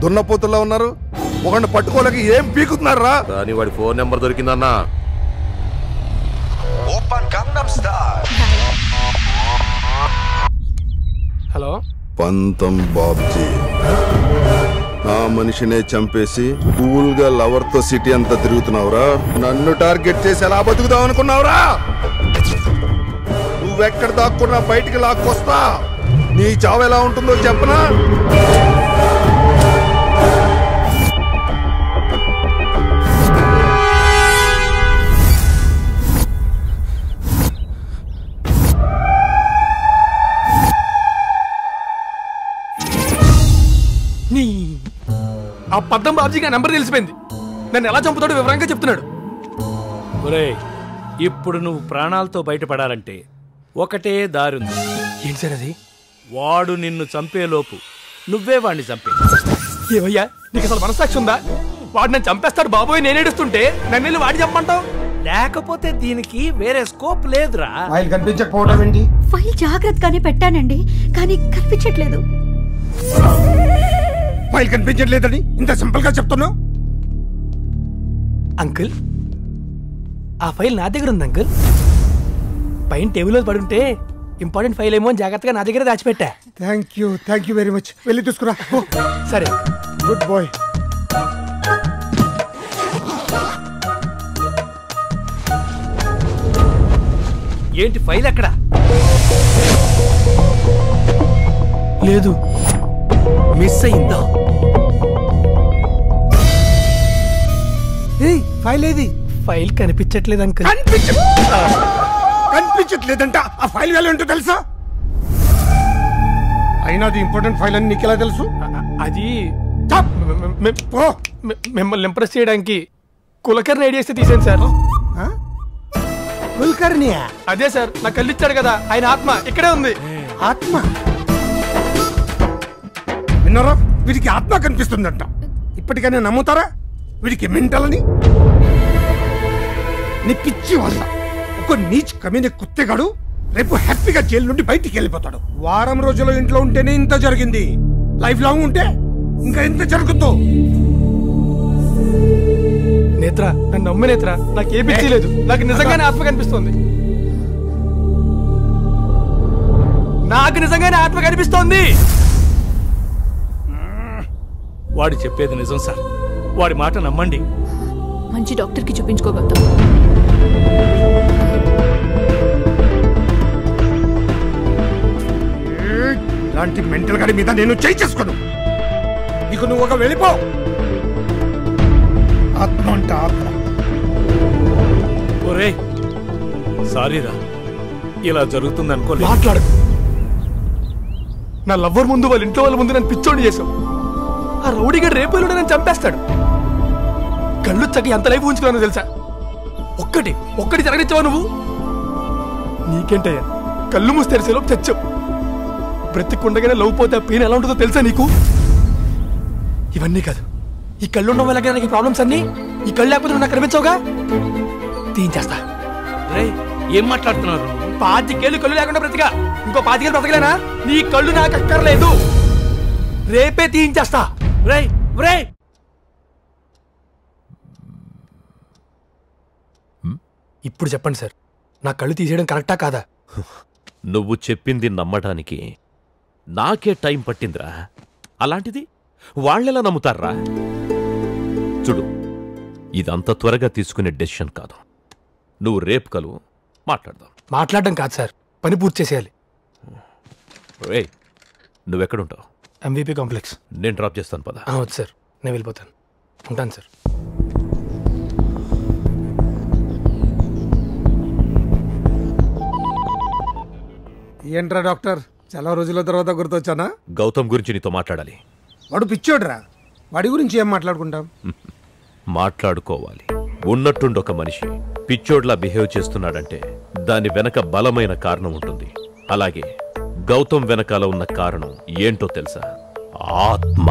దున్నపోతుల్లో ఉన్నారు ఒకరిని పట్టుకోలేక ఏం పీకుతున్నారా కానీ వాడి ఫోన్ నెంబర్ దొరికిందన్నా open Gangnam style hello Pantham Babji ఆ మనిషినే చంపేసి కూల్ గా లవర్ తో సిటీ అంతా తిరుగుతున్నావురా నన్ను టార్గెట్ చేసి ఎలా బతుకుదాం అనుకున్నావురా నువ్వెక్కడ దాక్కున్నా బయటికి లాక్కొస్తా నీ చావు ఎలా ఉంటుందో చెప్పనా నీ ఆ పద్దం బాబ్జీకి ఆ నెంబర్ తెలిసిపోయింది నన్ను ఎలా చంపుతాడో వివరంగా చెప్తున్నాడు ఒరేయ్ ఇప్పుడు నువ్వు ప్రాణాలతో బయటపడాలంటే ఒకటే దారుంది ఏంటి సార్ అది వాడు నిన్ను చంపేలోపు నువ్వే వాడిని చంపే ఏమయ్యా నీకు అసలు మనసాక్షి ఉందా వాడు నన్ను చంపేస్తాడు బాబోయ్ నేను ఏడుస్తుంటే నన్ను వెళ్ళి వాడి చంపంటావు లేకపోతే దీనికి వేరే స్కోప్ లేదురా ఫైల్ కనిపించకపోవడం ఏంటి ఫైల్ జాగ్రత్తగానే పెట్టానండి కానీ కనిపించట్లేదు ఫైల్ కనిపించట్లేదని ఇంత సింపుల్ గా చెప్తున్నావు అంకుల్ ఆ ఫైల్ నా దగ్గర ఉంది అంకుల్ పైన టేబుల్లో పడుంటే ఇంపార్టెంట్ ఫైల్ ఏమో అని జాగ్రత్తగా నా దగ్గర దాచిపెట్టా thank you thank you very much వెళ్ళి తీసుకురా సరే గుడ్ బాయ్ ఏంటి ఫైల్ ఎక్కడ లేదు మిస్ అయిందా ఏయ్ ఫైల్ ఏది ఫైల్ కనిపించట్లేదు అంకుల్ కనిపించ కనిపించట్లేదంట ఆ ఫైల్ వాల్యూ ఏంటో తెలుసా అయినా అది ఇంపార్టెంట్ ఫైల్ అని నీకెలా తెలుసు అది చాప్. మె- మె- పో మె- మిమ్మల్ని ఇంప్రెస్ చేయడానికి కులకర్ని ఐడియా ఇస్తే తీసాను సార్ ఆ? కుల్కర్ణియా అదే సార్ నా కళ్ళు ఇచ్చాడు కదా ఆయన ఆత్మ ఇక్కడే ఉంది ఆత్మ విన్నారా వీడికి ఆత్మ కనిపిస్తుందంట ఇప్పటికైనా నమ్ముతారా వీడికి మెంటలని నీ పిచ్చి వల్ల ఒక నీచ్ కమీన కుత్తెగాడు రేపు హ్యాపీగా జైలు నుండి బయటికి వెళ్ళిపోతాడు వారం రోజులు ఇంట్లో ఉంటేనే ఇంత జరిగింది లైఫ్ లాంగ్ ఉంటే ఇంకా ఎంత జరుగుతుందో నేత్ర నన్ను నమ్మి నేత్ర నాకు ఏ పిచ్చి లేదు నాకు నిజంగానే ఆత్మ కనిపిస్తోంది నాకు నిజంగానే ఆత్మ కనిపిస్తోంది వాడు చెప్పేది నిజం సార్ వాడి మాట నమ్మండి మంచి డాక్టర్కి చూపించుకోగలుగుతాం ఇలాంటి మెంటల్ గాడి మీద నేను చేయి చేసుకోను నీకు నువ్వు ఒక వెళ్ళిపో ఆత్మ అంట ఆత్మ ఒరే సారీరా ఇలా జరుగుతుంది అనుకోలేదు మాట్లాడు నా లవ్వర్ ముందు వాళ్ళ ఇంట్లో వాళ్ళ ముందు నన్ను పిచ్చోడి చేసావు ఆ రౌడీగా రేపు ఎల్లుండి నన్ను చంపేస్తాడు కళ్ళు చక్క ఎంత లైఫ్ ఉంచుకున్నానో తెలుసా ఒక్కటి ఒక్కటి జరగనిచ్చావా నువ్వు నీకేంటయ్యా కళ్ళు మూసి తెరిసేలోపు చచ్చావు బ్రతికుండగానే లవ్ పోతే ఆ పెయిన్ ఎలా ఉంటుందో తెలుసా నీకు ఇవన్నీ కాదు ఈ కళ్ళు ఉండడం వల్ల నాకు ఈ ప్రాబ్లమ్స్ అన్ని ఈ కళ్ళు లేకపోతే నువ్వు నాకు కనిపించవుగా తీయించేస్తా రేయ్ ఏం మాట్లాడుతున్నారు నువ్వు? పాతికేళ్ళు కళ్ళు లేకుండా బ్రతికా ఇంకో పాతికేళ్ళు బ్రతకలేనా నీ కళ్ళు నాకు అక్కర్లేదు రేపే తీయించేస్తా రేయ్ రేయ్ ఇప్పుడు చెప్పండి సార్ నా కళ్ళు తీసేయడం కరెక్టా కాదా నువ్వు చెప్పింది నమ్మటానికి నాకే టైం పట్టిందిరా అలాంటిది వాళ్ళెలా నమ్ముతారా చూడు ఇదంత త్వరగా తీసుకునే డెసిషన్ కాదు నువ్వు రేపు కలువు మాట్లాడదాం మాట్లాడడం కాదు సార్ పని పూర్తి చేసేయాలి రే నువ్వెక్కడుంటావు ఎంవీపీ కాంప్లెక్స్ నేను డ్రాప్ చేస్తాను పద ఆ, వద్దు సార్ నేను వెళ్ళిపోతాను ఉంటాను సార్ ఏంట్రా డాక్టర్ చాలా రోజుల తర్వాత గుర్తొచ్చానా గౌతమ్ గురించి నీతో మాట్లాడాలి వాడు పిచ్చోడురా వాడి గురించి ఏం మాట్లాడుకుంటాం మాట్లాడుకోవాలి ఉన్నట్టుండి ఒక మనిషి పిచ్చోడ్లా బిహేవ్ చేస్తున్నాడంటే దాని వెనక బలమైన కారణం ఉంటుంది అలాగే గౌతమ్ వెనకాల ఉన్న కారణం ఏంటో తెలుసా ఆత్మ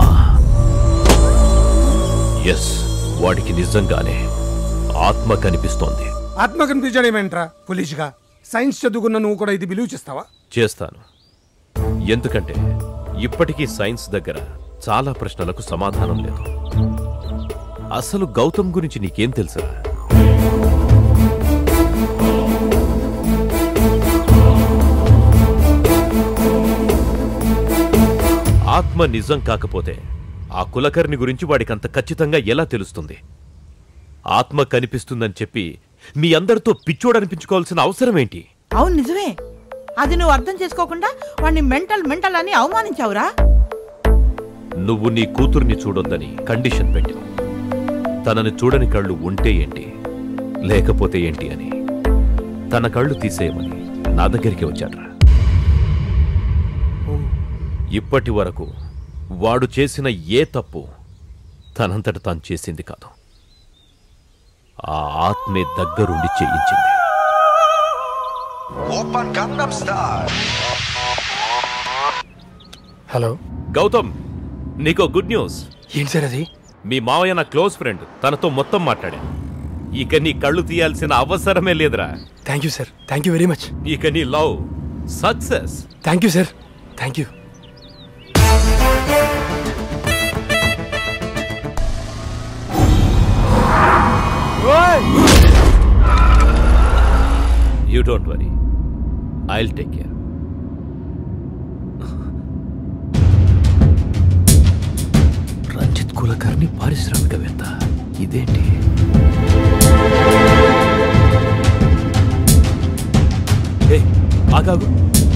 ఎస్ వాడికి నిజంగానే ఆత్మ కనిపిస్తోంది ఆత్మ కనిపించడం ఏమేంట్రా పులిష్గా సైన్స్ చదువుకున్న నువ్వు కూడా ఇది బిలీవ్ చేస్తావా చేస్తాను ఎందుకంటే ఇప్పటికీ సైన్స్ దగ్గర చాలా ప్రశ్నలకు సమాధానం లేదు అసలు గౌతమ్ గురించి నీకేం తెలుసా ఆత్మ నిజం కాకపోతే ఆ కులకర్ణి గురించి వాడికంత ఖచ్చితంగా ఎలా తెలుస్తుంది ఆత్మ కనిపిస్తుందని చెప్పి మీ అందరితో పిచ్చోడనిపించుకోవాల్సిన అవసరం ఏంటి అవును నిజమే అది నువ్వు అర్థం చేసుకోకుండా వాడిని మెంటల్ మెంటల్ అని అవమానించావురా నువ్వు నీ కూతుర్ని చూడొద్దని కండిషన్ పెట్టావు తనని చూడని కళ్ళు ఉంటే ఏంటి లేకపోతే ఏంటి అని తన కళ్ళు తీసేయమని నా దగ్గరికి వచ్చాడ్రా ఇప్పటి వరకు వాడు చేసిన ఏ తప్పు తనంతట తాను చేసింది కాదు ఆ ఆత్మే దగ్గరుండి చేయించింది Open Gangnam Style. Hello Gautam నీకో గుడ్ న్యూస్ ఏంటి సార్ అది మీ మావయ్య నా క్లోజ్ ఫ్రెండ్ తనతో మొత్తం మాట్లాడా ఇక నీ కళ్ళు తీయాల్సిన అవసరమే లేదురా thank you sir thank you very much ఇక నీ love success thank you sir thank you you don't worry I'll take care Ranjith Kulkarni పారిశ్రామికవేత్త ఇదేంటి ఏ ఆగాగు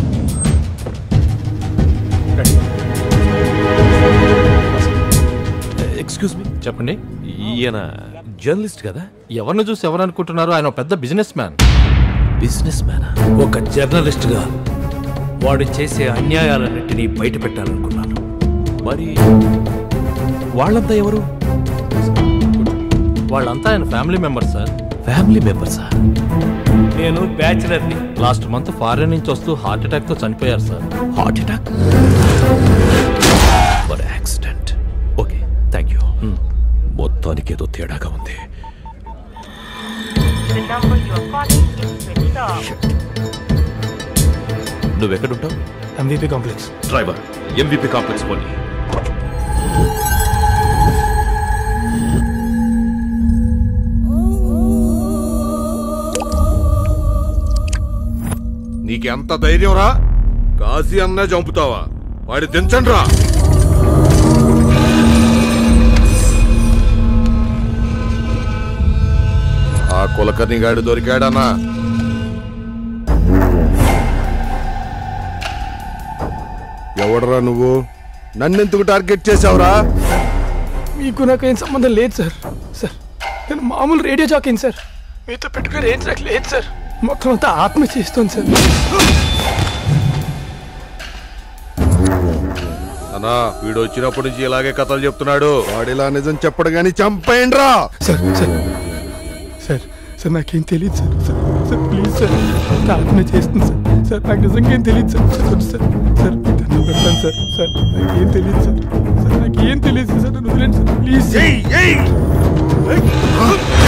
ఎక్స్క్యూజ్ మీ చెప్పండి ఈయన జర్నలిస్ట్ కదా ఎవరిని చూసి ఎవరు అనుకుంటున్నారు ఆయన ఒక పెద్ద బిజినెస్ మ్యాన్ బిజినెస్ మ్యానా ఒక జర్నలిస్ట్గా వాడు చేసే అన్యాయాలన్నింటినీ బయట పెట్టాలనుకున్నాను మరి వాళ్ళంతా ఎవరు వాళ్ళంతా ఆయన ఫ్యామిలీ మెంబర్స్ సార్ ఫ్యామిలీ మెంబర్సా నేను బ్యాచిలర్ని లాస్ట్ మంత్ ఫారెన్ నుంచి వస్తూ హార్ట్ అటాక్ తో చనిపోయారు సార్ హార్ట్ అటాక్ మరి యాక్సిడెంట్ ఓకే థ్యాంక్ యూ మొత్తానికి ఏదో తేడాగా ఉంది నువ్వెక్కడుంటావు MVP complex driver MVP complex పోనీ నీకెంత ధైర్యం రా కాశీ అన్నే చంపుతావా వాడి దించండి రా ఆ కులకర్ణి గాడి దొరికాడనా ఎవడరా నువ్వు నన్నెందుకు టార్గెట్ చేసావురా మీకు నాకు ఏం సంబంధం లేదు సార్ సార్ నేను మామూలు రేడియో జాకింగ్ సార్ మీతో పెట్టుకుని రేంజ్ నాకు లేదు సార్ మొత్తం అంతా ఆత్మ చేస్తుంది సార్ అన్నా వీడు వచ్చినప్పటి నుంచి ఇలాగే కథలు చెప్తున్నాడు వాడిలా నిజం చెప్పడు గాని చంపేయండి రా సార్ సార్ సార్ సార్ నాకేం తెలియదు sir sir sir please sir నా ఆత్మ చేస్తుంది సార్ సార్ నాకు నిజంగా ఏం తెలియదు సార్ సార్ వద్దు సార్ సార్ మీ దండం పెడతాను సార్ సార్ నాకేం తెలియదు సార్ సార్ నాకేం తెలియదు సార్ నన్ను వదిలేండి సార్ ప్లీజ్ ఏయ్, ఏయ్! ఏయ్!